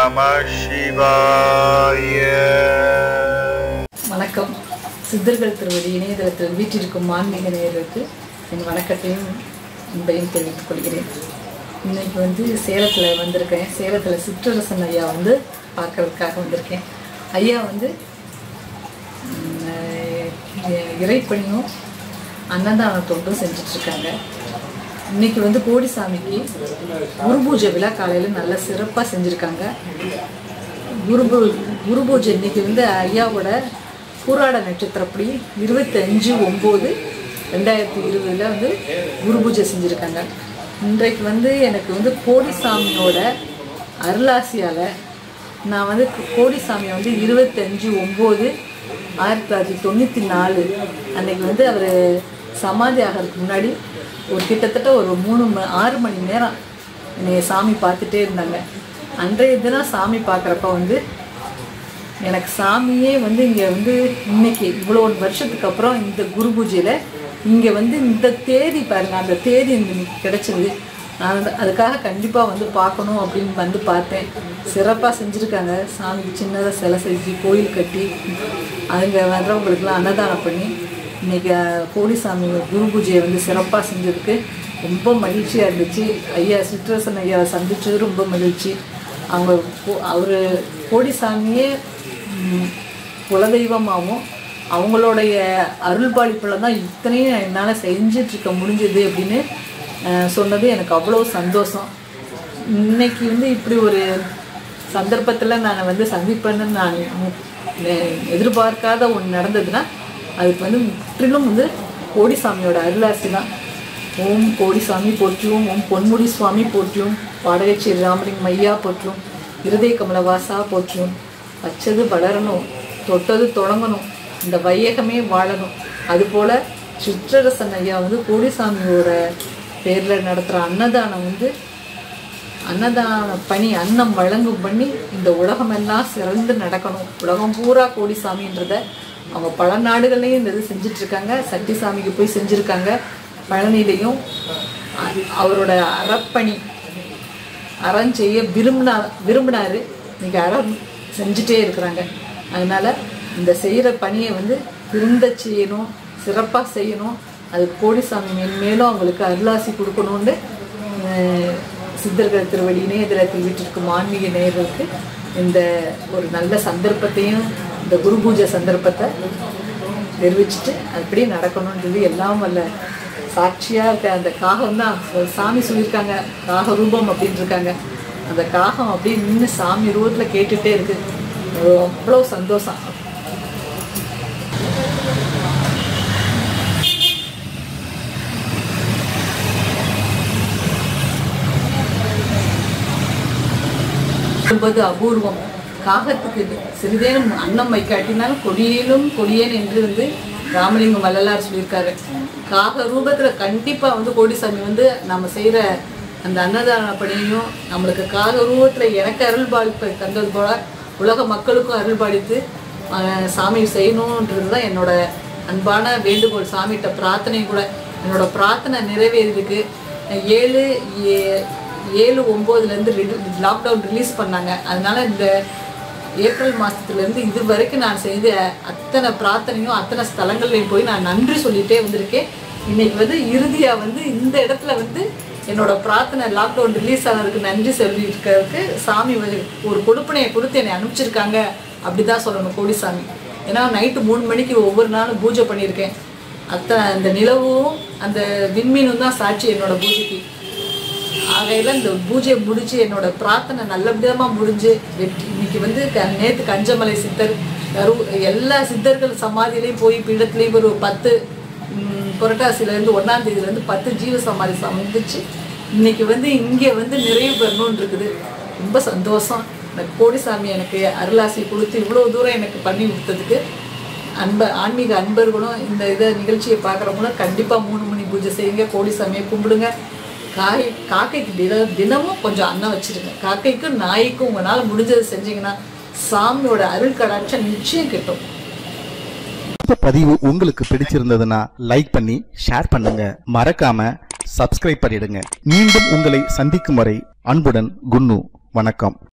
நம சிவாய வணக்கம் சித்தர்கள் திருவடி இணையதளத்தில் வீற்றிருக்கும் ஆன்மீக நேயர்களுக்கு என் வணக்கத்தையும் அன்பையும் தெரிவித்துக் கொள்கிறேன் இன்னைக்கு வந்து சேலத்தில் வந்திருக்கேன் சேலத்தில் சிற்றரசன் ஐயா வந்து பார்க்கறதுக்காக வந்திருக்கேன் ஐயா வந்து ம், அஹ், இறைப்பணியும் அன்னதான தொண்டும் செஞ்சிட்ருக்காங்க இன்னைக்கு வந்து கோடிசாமிக்கு குரு பூஜை விழா காலையில் நல்லா சிறப்பாக செஞ்சுருக்காங்க குரு பூ- குரு பூஜை இன்னைக்கு வந்து ஐயாவோட பூராட நட்சத்திரப்படி இருபத்தஞ்சு ஒம்பது ரெண்டாயிரத்தி இருபதுல வந்து குரு பூஜை செஞ்சுருக்காங்க இன்றைக்கு வந்து எனக்கு வந்து கோடிசாமியோட அருளாசியால் நான் வந்து கோடிசாமியை வந்து இருபத்தஞ்சு ஒம்பது ஆயிரத்தி தொள்ளாயிரத்தி தொண்ணூற்றி நாலு அன்னைக்கு வந்து அவர் சமாதி ஆகிறதுக்கு முன்னாடி ஒரு கிட்டத்தட்ட ஒரு மூணு ம ஆறு மணி நேரம் என்னைய சாமி பார்த்துட்டே இருந்தாங்க அன்றைய தினம் சாமி பார்க்குறப்ப வந்து எனக்கு சாமியே வந்து இங்கே வந்து இன்னைக்கு இவ்வளோ வருஷத்துக்கு அப்புறம் இந்த குரு பூஜையில் இங்கே வந்து இந்த தேதி பாருங்க அந்த தேதி இந்த இன்னைக்கு கிடைச்சது நான் வந்து அதுக்காக கண்டிப்பாக வந்து பார்க்கணும் அப்படின்னு வந்து பார்த்தேன் சிறப்பாக செஞ்சுருக்காங்க சாமிக்கு சின்னதாக சிலை செஞ்சு கோயில் கட்டி அதுங்க வர்றவங்களுக்குலாம் அன்னதானம் பண்ணி இன்னைக்கு அஹ், கோடிசாமி குரு பூஜையை வந்து சிறப்பாக செஞ்சதுக்கு ரொம்ப மகிழ்ச்சியாக இருந்துச்சு ஐயா சிற்றரசன் ஐயாவை சந்திச்சது ரொம்ப மகிழ்ச்சி அவங்க அவர் கோடிசாமியே ம், குலதெய்வமாகவும் அவங்களுடைய அருள்பாலிப்பில் தான் இத்தனையும் என்னால் செஞ்சுட்டு இருக்க முடிஞ்சது அப்படின்னு அஹ், சொன்னது எனக்கு அவ்வளோ சந்தோஷம் இன்னைக்கு வந்து இப்படி ஒரு சந்தர்ப்பத்தில் நான் வந்து சந்திப்பேன்னு நான் மு- நெ- எதிர்பார்க்காத ஒன்று நடந்ததுன்னா அதுக்கு வந்து முற்றிலும் வந்து கோடிசாமியோட அருளாசி தான் ஓம் கோடிசாமி போற்றியும் ஓம் பொன்முடி சுவாமி போற்றியும் பாடகச்சேரி ராமலிங்கம் ஐயா போற்றும் இருதய கமலவாசா போற்றியும் வச்சது வளரணும் தொட்டது தொடங்கணும் இந்த வையகமே வாழணும் அதுபோல் சிற்றரசன் ஐயா வந்து கோடிசாமியோட பேரில் நடத்துகிற அன்னதானம் வந்து அன்னதான பணி அன்னம் வழங்கும் பண்ணி இந்த உலகமெல்லாம் சிறந்து நடக்கணும் உலகம் பூரா கோடிசாமின்றத அவங்க பல நாடுகள்லையும் இந்த இது செஞ்சுட்டு இருக்காங்க சக்தி சாமிக்கு போய் செஞ்சுருக்காங்க பழனிலையும் அ- அவரோட அறப்பணி அறம் செய்ய விரும்பினா விரும்பினாரு இன்னைக்கு அறம் செஞ்சுட்டே இருக்கிறாங்க அதனால இந்த செய்கிற பணியை வந்து திருந்த செய்யணும் சிறப்பாக செய்யணும் அதுக்கு கோடிசாமி மென்மேலும் அவங்களுக்கு அருளாசி கொடுக்கணும்னு அஹ், சித்தர்கள் திருவடி இணையதளத்தில் வீட்டிற்கும் ஆன்மீக நேயர்களுக்கு இந்த ஒரு நல்ல சந்தர்ப்பத்தையும் இந்த குரு பூஜை சந்தர்ப்பத்தை தெரிவிச்சுட்டு அப்படியே நடக்கணும்னு சொல்லி எல்லாம் வல்ல சாட்சியாக இருக்க அந்த காகம் தான் சாமி சொல்லியிருக்காங்க காக ரூபம் அப்படின்னு இருக்காங்க அந்த காகம் அப்படியே நின்று சாமி ரூபத்தில் கேட்டுகிட்டே இருக்கு அவ்வளோ சந்தோஷம் என்பது அபூர்வம் காகத்துக்கு சிறிதேனும் அன்னம் வைக்காட்டினாலும் கொடியிலும் கொடியேன் என்று வந்து ராமலிங்கம் வள்ளலார் சொல்லியிருக்காரு காக ரூபத்தில் கண்டிப்பாக வந்து கோடிசாமி வந்து நம்ம செய்கிற அந்த அன்னதான பணியையும் நம்மளுக்கு காக ரூபத்தில் எனக்கு அருள்பாலிப்பை தந்தது போல உலக மக்களுக்கும் அருள்பாலித்து ஆஹ், சாமி செய்யணுன்றது தான் என்னோட அன்பான வேண்டுகோள் சாமிகிட்ட பிரார்த்தனை கூட என்னோட பிரார்த்தனை நிறைவேறிருக்கு ஏழு ஏ- ஏழு ஒம்போதுலேருந்து லாக்டவுன் ரிலீஸ் பண்ணாங்க அதனால இந்த ஏப்ரல் மாதத்துலேருந்து இது வரைக்கும் நான் செய்த அத்தனை பிரார்த்தனையும் அத்தனை ஸ்தலங்கள்லையும் போய் நான் நன்றி சொல்லிட்டே வந்திருக்கேன் இன்னைக்கு வந்து இறுதியாக வந்து இந்த இடத்துல வந்து என்னோட பிரார்த்தனை லாக்டவுன் ரிலீஸ் ஆனதுக்கு நன்றி சொல்லியிருக்கிறதுக்கு சாமி வந்து ஒரு கொடுப்பனையை கொடுத்து என்னை அனுப்பிச்சிருக்காங்க அப்படி தான் சொல்லணும் கோடிசாமி ஏன்னா நைட்டு மூணு மணிக்கு ஒவ்வொரு நாளும் பூஜை பண்ணியிருக்கேன் அத்தனை அந்த நிலவும் அந்த விண்மீனும் தான் சாட்சி என்னோட பூஜைக்கு ஆகையில் இந்த பூஜையை முடிச்சு என்னோட பிரார்த்தனை நல்லவிதமாக முடிஞ்சு வெற்றி இன்னைக்கு வந்து க நேற்று கஞ்சமலை சித்தர் கரு எல்லா சித்தர்கள் சமாதியிலையும் போய் பீடத்துலேயும் ஒரு பத்து ம், புரட்டாசியிலேருந்து ஒன்றாம் தேதியிலேருந்து பத்து ஜீவ சமாதி சமைந்துச்சு இன்னைக்கு வந்து இங்கே வந்து நிறைவு பெறணும்னு இருக்குது ரொம்ப சந்தோஷம் இந்த கோடிசாமி எனக்கு அருளாசி கொடுத்து இவ்வளோ தூரம் எனக்கு பண்ணி கொடுத்ததுக்கு அன்ப ஆன்மீக அன்பர்களும் இந்த இதை நிகழ்ச்சியை பார்க்குறவங்களும் கண்டிப்பாக மூணு மணி பூஜை செய்யுங்க கோடிசாமியை கும்பிடுங்க காய் காக்கைக்கு தின தினமும் கொஞ்சம் அன்னம் வச்சிருங்க காக்கைக்கும் நாய்க்கும் உங்களால் முடிஞ்சதை செஞ்சீங்கன்னா சாமியோட அருள் கடாட்சம் நிச்சயம் கிட்டும் இந்த பதிவு உங்களுக்கு பிடிச்சிருந்ததுன்னா லைக் பண்ணி ஷேர் பண்ணுங்க மறக்காம சப்ஸ்கிரைப் பண்ணிடுங்க மீண்டும் உங்களை சந்திக்கும் வரை அன்புடன் குன்னு வணக்கம்